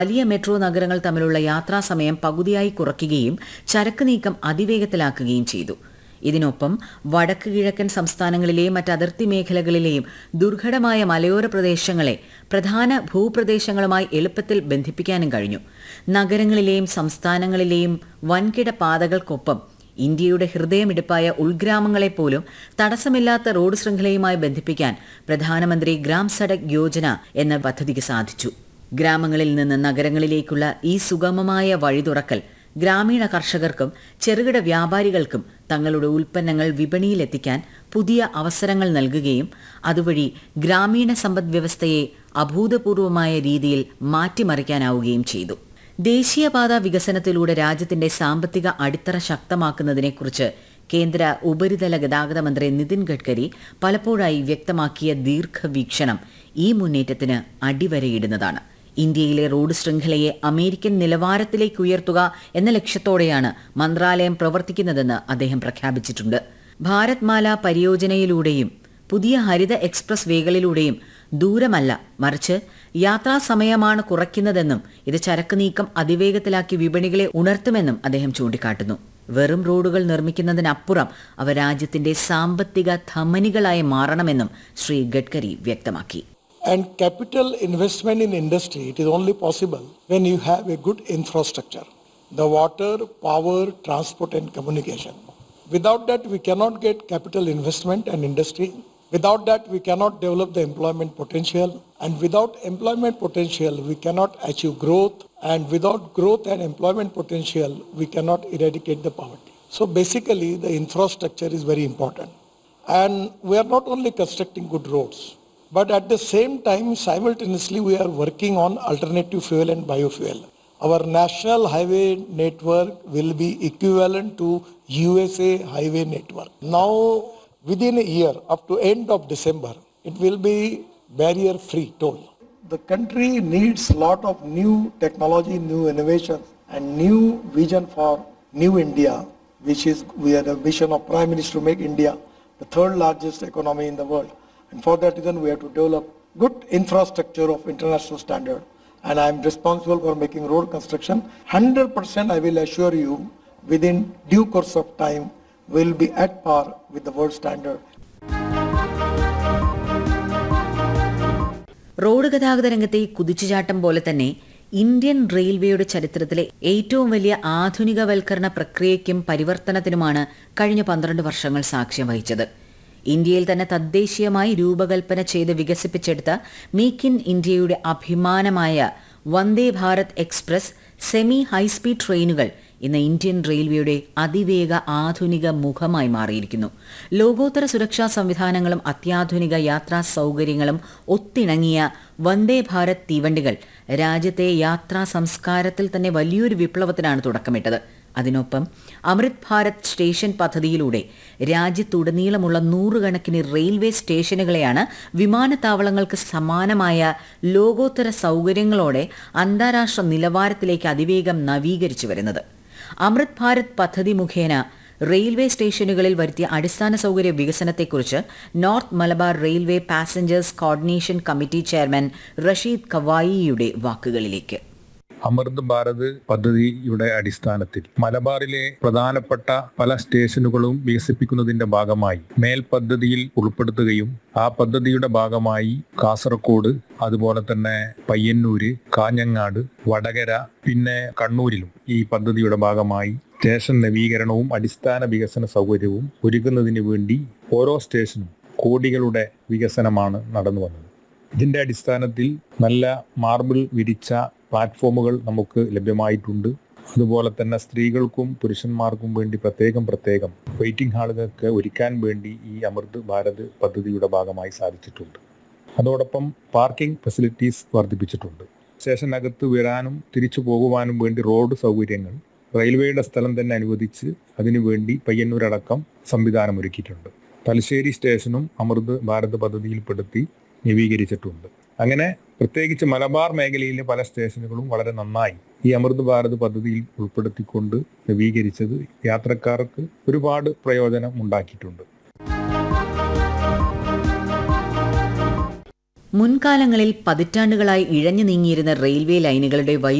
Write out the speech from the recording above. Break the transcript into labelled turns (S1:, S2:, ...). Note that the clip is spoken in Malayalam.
S1: വലിയ മെട്രോ നഗരങ്ങൾ തമ്മിലുള്ള യാത്രാസമയം പകുതിയായി കുറയ്ക്കുകയും ചരക്ക് നീക്കം അതിവേഗത്തിലാക്കുകയും ചെയ്തു ഇതിനൊപ്പം വടക്ക് കിഴക്കൻ സംസ്ഥാനങ്ങളിലെയും മറ്റ് അതിർത്തി മേഖലകളിലെയും ദുർഘടമായ മലയോര പ്രദേശങ്ങളെ പ്രധാന ഭൂപ്രദേശങ്ങളുമായി എളുപ്പത്തിൽ ബന്ധിപ്പിക്കാനും കഴിഞ്ഞു നഗരങ്ങളിലെയും സംസ്ഥാനങ്ങളിലെയും വൻകിട പാതകൾക്കൊപ്പം ഇന്ത്യയുടെ ഹൃദയമിടിപ്പായ ഉൾഗ്രാമങ്ങളെപ്പോലും തടസ്സമില്ലാത്ത റോഡ് ശൃംഖലയുമായി ബന്ധിപ്പിക്കാൻ പ്രധാനമന്ത്രി ഗ്രാം സഡക് യോജന എന്ന പദ്ധതിക്ക് സാധിച്ചു ഗ്രാമങ്ങളിൽ നിന്ന് നഗരങ്ങളിലേക്കുള്ള ഈ സുഗമമായ വഴി തുറക്കൽ ഗ്രാമീണ കർഷകർക്കും ചെറുകിട വ്യാപാരികൾക്കും തങ്ങളുടെ ഉൽപ്പന്നങ്ങൾ വിപണിയിലെത്തിക്കാൻ പുതിയ അവസരങ്ങൾ നൽകുകയും അതുവഴി ഗ്രാമീണ സമ്പദ് വ്യവസ്ഥയെ അഭൂതപൂർവമായ രീതിയിൽ മാറ്റിമറിക്കാനാവുകയും ചെയ്തു ദേശീയപാത വികസനത്തിലൂടെ രാജ്യത്തിന്റെ സാമ്പത്തിക അടിത്തറ ശക്തമാക്കുന്നതിനെക്കുറിച്ച് കേന്ദ്ര ഉപരിതല ഗതാഗത മന്ത്രി നിതിൻ ഗഡ്കരി പലപ്പോഴായി വ്യക്തമാക്കിയ ദീർഘവീക്ഷണം ഈ മുന്നേറ്റത്തിന് അടിവരയിടുന്നതാണ് ഇന്ത്യയിലെ റോഡ് ശൃംഖലയെ അമേരിക്കൻ നിലവാരത്തിലേക്ക് ഉയർത്തുക എന്ന ലക്ഷ്യത്തോടെയാണ് മന്ത്രാലയം പ്രവർത്തിക്കുന്നതെന്ന് അദ്ദേഹം പ്രഖ്യാപിച്ചിട്ടുണ്ട് ഭാരത് മാല പരിയോജനയിലൂടെയും പുതിയ ഹരിത എക്സ്പ്രസ് വേകളിലൂടെയും ദൂരമല്ല മറിച്ച് യാത്രാസമയമാണ് കുറയ്ക്കുന്നതെന്നും ഇത് ചരക്ക് നീക്കം അതിവേഗത്തിലാക്കി വിപണികളെ ഉണർത്തുമെന്നും അദ്ദേഹം ചൂണ്ടിക്കാട്ടുന്നു വെറും റോഡുകൾ നിർമ്മിക്കുന്നതിനപ്പുറം അവ രാജ്യത്തിന്റെ സാമ്പത്തിക ധമനികളായി മാറണമെന്നും ശ്രീ ഗഡ്കരി വ്യക്തമാക്കി
S2: And capital investment in industry, it is only possible when you have a good infrastructure. The water, power, transport and communication. Without that, we cannot get capital investment and industry. Without that, we cannot develop the employment potential. And without employment potential, we cannot achieve growth. And without growth and employment potential, we cannot eradicate the poverty. So basically, the infrastructure is very important. And we are not only constructing good roads, but at the same time, simultaneously, we are working on alternative fuel and biofuel. Our national highway network will be equivalent to USA highway network. Now, within a year, up to end of December, it will be barrier-free toll. The country needs a lot of new technology, new innovations, and new vision for new India, which is we are the vision of Prime Minister to make India the third largest economy in the world. And for that reason, we have to develop good infrastructure of international standard. And I am responsible for making road construction. 100% I will assure you, within due course of time, will be at par with the world standard.
S1: Road ഗതാഗത രംഗത്തെ ഈ കുതിച്ചുചാട്ടം പോലെ തന്നെ ഇന്ത്യൻ റെയിൽവേയുടെ ചരിത്രത്തിലെ ഏറ്റവും വലിയ ആധുനികവൽക്കരണ പ്രക്രിയയ്ക്കും പരിവർത്തനത്തിനുമാണ് കഴിഞ്ഞ പന്ത്രണ്ട് വർഷങ്ങൾ സാക്ഷ്യം വഹിച്ചത് ഇന്ത്യയിൽ തന്നെ തദ്ദേശീയമായി രൂപകൽപ്പന ചെയ്ത് വികസിപ്പിച്ചെടുത്ത മേക്ക് ഇൻ ഇന്ത്യയുടെ അഭിമാനമായ Vande Bharat express semi high speed ട്രെയിനുകൾ ഇന്ന് ഇന്ത്യൻ റെയിൽവേയുടെ അതിവേഗ ആധുനിക മുഖമായി മാറിയിരിക്കുന്നു ലോകോത്തര സുരക്ഷാ സംവിധാനങ്ങളും അത്യാധുനിക യാത്രാ സൗകര്യങ്ങളും ഒത്തിണങ്ങിയ വന്ദേ ഭാരത് തീവണ്ടികൾ രാജ്യത്തെ യാത്രാ സംസ്കാരത്തിൽ തന്നെ വലിയൊരു വിപ്ലവത്തിനാണ് തുടക്കമിട്ടത് അതിനൊപ്പം അമൃത് ഭാരത് സ്റ്റേഷൻ പദ്ധതിയിലൂടെ രാജ്യത്തുടനീളമുള്ള നൂറുകണക്കിന് റെയിൽവേ സ്റ്റേഷനുകളെയാണ് വിമാനത്താവളങ്ങൾക്ക് സമാനമായ ലോകോത്തര സൗകര്യങ്ങളോടെ അന്താരാഷ്ട്ര നിലവാരത്തിലേക്ക് അതിവേഗം നവീകരിച്ചു വരുന്നത് അമൃത് ഭാരത് പദ്ധതി മുഖേന റെയിൽവേ സ്റ്റേഷനുകളിൽ വരുത്തിയ അടിസ്ഥാന സൗകര്യ വികസനത്തെക്കുറിച്ച് north Malabar railway passengers coordination committee chairman Rasheed കവായിയുടെ വാക്കുകളിലേക്ക്
S3: അമൃത് ഭാരത് പദ്ധതിയുടെ അടിസ്ഥാനത്തിൽ മലബാറിലെ പ്രധാനപ്പെട്ട പല സ്റ്റേഷനുകളും വികസിപ്പിക്കുന്നതിന്റെ ഭാഗമായി മേൽ പദ്ധതിയിൽ ഉൾപ്പെടുത്തുകയും ആ പദ്ധതിയുടെ ഭാഗമായി കാസർഗോഡ് അതുപോലെ തന്നെ പയ്യന്നൂര് കാഞ്ഞങ്ങാട് വടകര പിന്നെ കണ്ണൂരിലും ഈ പദ്ധതിയുടെ ഭാഗമായി സ്റ്റേഷൻ നവീകരണവും അടിസ്ഥാന വികസന സൗകര്യവും ഒരുക്കുന്നതിന് വേണ്ടി ഓരോ സ്റ്റേഷനും കോടികളുടെ വികസനമാണ് നടന്നു വന്നത് ഇതിന്റെ അടിസ്ഥാനത്തിൽ നല്ല മാർബിൾ വിരിച്ച പ്ലാറ്റ്ഫോമുകൾ നമുക്ക് ലഭ്യമായിട്ടുണ്ട് അതുപോലെ തന്നെ സ്ത്രീകൾക്കും പുരുഷന്മാർക്കും വേണ്ടി പ്രത്യേകം പ്രത്യേകം വെയിറ്റിംഗ് ഹാളുകൾക്ക് ഒരുക്കാൻ വേണ്ടി ഈ അമൃത് ഭാരത് പദ്ധതിയുടെ ഭാഗമായി സാധിച്ചിട്ടുണ്ട് അതോടൊപ്പം പാർക്കിംഗ് ഫെസിലിറ്റീസ് വർദ്ധിപ്പിച്ചിട്ടുണ്ട് സ്റ്റേഷനകത്ത് വരാനും തിരിച്ചു പോകുവാനും വേണ്ടി റോഡ് സൗകര്യങ്ങൾ റെയിൽവേയുടെ സ്ഥലം തന്നെ അനുവദിച്ച് അതിനുവേണ്ടി പയ്യന്നൂരടക്കം സംവിധാനം ഒരുക്കിയിട്ടുണ്ട് തലശ്ശേരി സ്റ്റേഷനും അമൃത് ഭാരത് പദ്ധതിയിൽപ്പെടുത്തി നവീകരിച്ചിട്ടുണ്ട് അങ്ങനെ പ്രത്യേകിച്ച് മലബാർ മേഖലയിലെ പല സ്റ്റേഷനുകളും വളരെ നന്നായി ഈ അമൃത് ഭാരത് പദ്ധതിയിൽ ഉൾപ്പെടുത്തിക്കൊണ്ട് നവീകരിച്ചത് യാത്രക്കാർക്ക് ഒരുപാട് പ്രയോജനം ഉണ്ടാക്കിയിട്ടുണ്ട്
S1: മുൻകാലങ്ങളിൽ പതിറ്റാണ്ടുകളായി ഇഴഞ്ഞു നീങ്ങിയിരുന്ന റെയിൽവേ ലൈനുകളുടെ